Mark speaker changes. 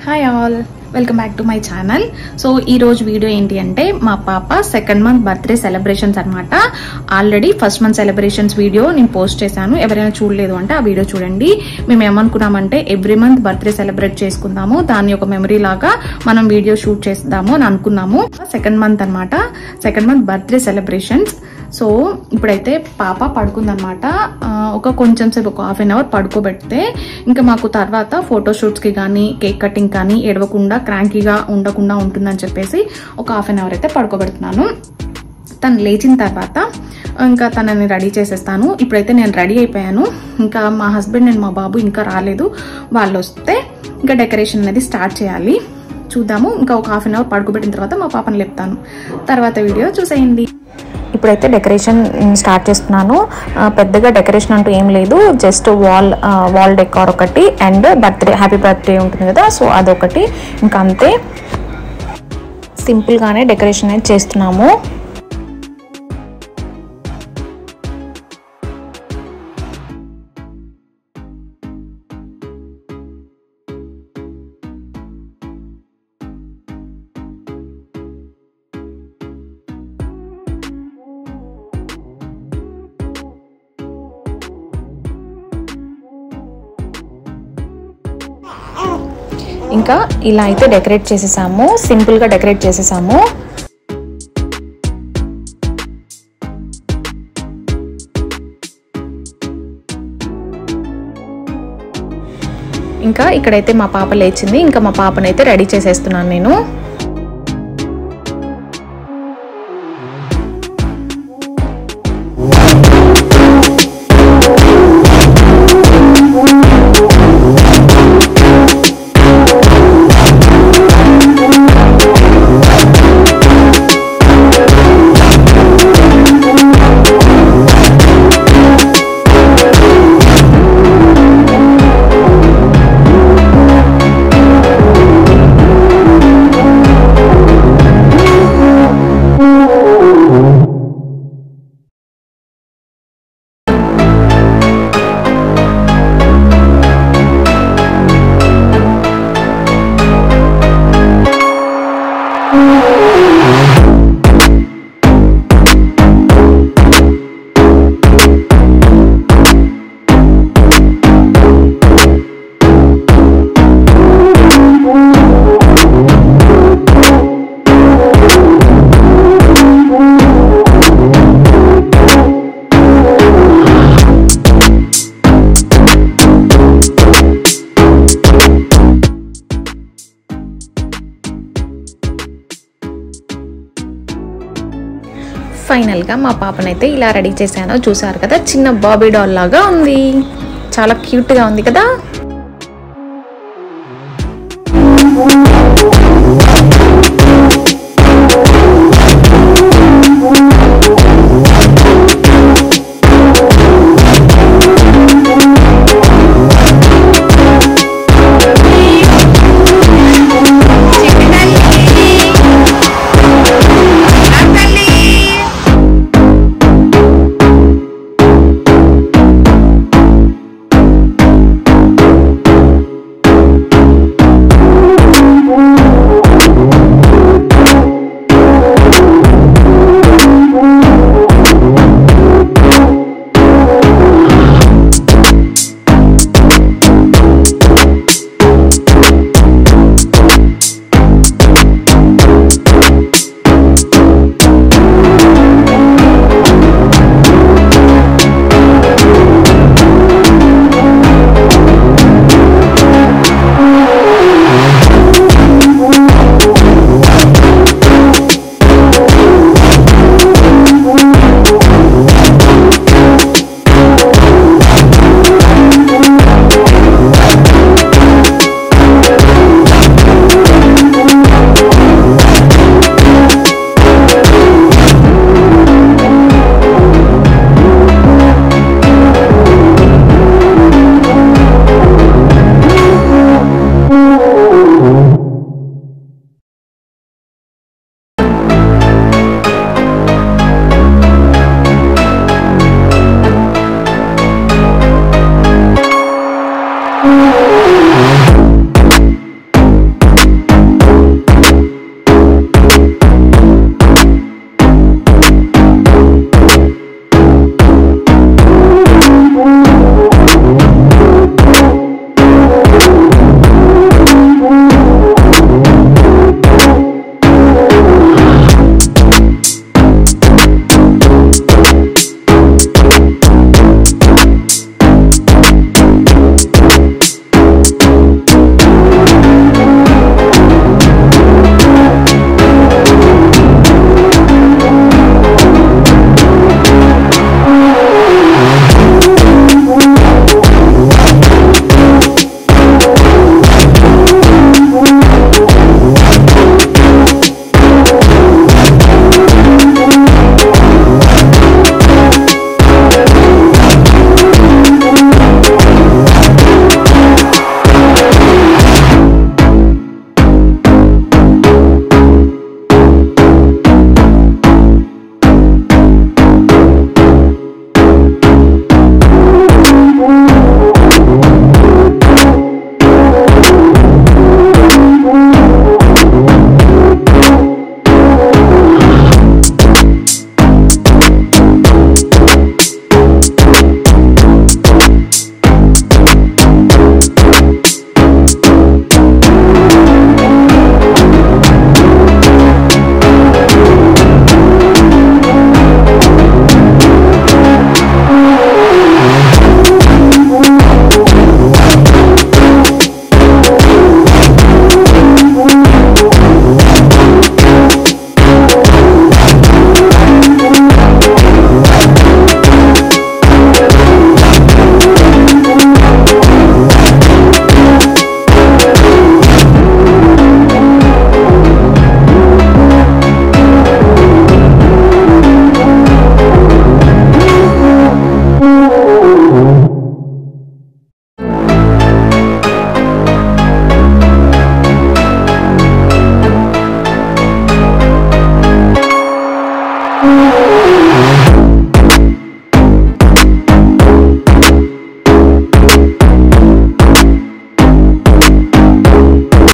Speaker 1: hi all welcome back to my channel so ఈ రోజు video ఏంటి అంటే మా పాప సెకండ్ మంత్ బర్త్డే సెలబ్రేషన్స్ అన్నమాట already first month celebrations video నేను పోస్ట్ చేశాను ఎవరైనా చూడలేదు అంటే ఆ వీడియో చూడండి మేము ఏమనుకున్నామంటే ఎవ్రీ మంత్ బర్త్డే సెలబ్రేట్ చేసుకుందాము దాన్ని ఒక మెమరీ లాగా మనం వీడియో షూట్ చేద్దాము అని అనుకున్నాము సెకండ్ మంత్ అన్నమాట second month birthday celebrations so ఇప్పుడైతే పాప పడుకుందనమాట ఆ, ఒక కొంచెం సేపు ఒక హాఫ్ అన్ అవర్ పడుకోబెడితే ఇంకా మాకు తర్వాత ఫోటోషూట్స్కి కానీ కేక్ కటింగ్ కానీ ఏడవకుండా క్రాంకీగా ఉండకుండా ఉంటుందని చెప్పేసి ఒక హాఫ్ అన్ అవర్ అయితే పడుకోబెడుతున్నాను తను లేచిన తర్వాత ఇంకా తనని రెడీ చేసేస్తాను ఇప్పుడైతే నేను రెడీ అయిపోయాను ఇంకా మా హస్బెండ్ అండ్ మా బాబు ఇంకా రాలేదు వాళ్ళు వస్తే ఇంకా డెకరేషన్ అనేది స్టార్ట్ చేయాలి చూద్దాము ఇంకా ఒక హాఫ్ అన్ అవర్ పడుకోబెట్టిన తర్వాత మా పాపని లేపుతాను తర్వాత వీడియో చూసేయండి
Speaker 2: ఇప్పుడైతే డెకరేషన్ స్టార్ట్ చేస్తున్నాను ఆ, పెద్దగా డెకరేషన్ అంటూ ఏం లేదు జస్ట్ వాల్ వాల్ డెకార్ ఒకటి అండ్ బర్త్డే హ్యాపీ బర్త్డే ఉంటుంది కదా సో అదొకటి ఇంకా అంతే సింపుల్గానే డెకరేషన్ అయితే చేస్తున్నాము ఇంకా ఇలా అయితే డెకరేట్ చేసేసాము సింపుల్గా డెకరేట్ చేసేసాము ఇంకా ఇక్కడైతే మా పాప లేచింది ఇంకా మా పాపనైతే రెడీ చేసేస్తున్నాను నేను ఫైనల్గా మా పాపనైతే ఇలా రెడీ చేశాను చూసారు కదా చిన్న బాబీ డాల్ లాగా ఉంది చాలా క్యూట్గా ఉంది కదా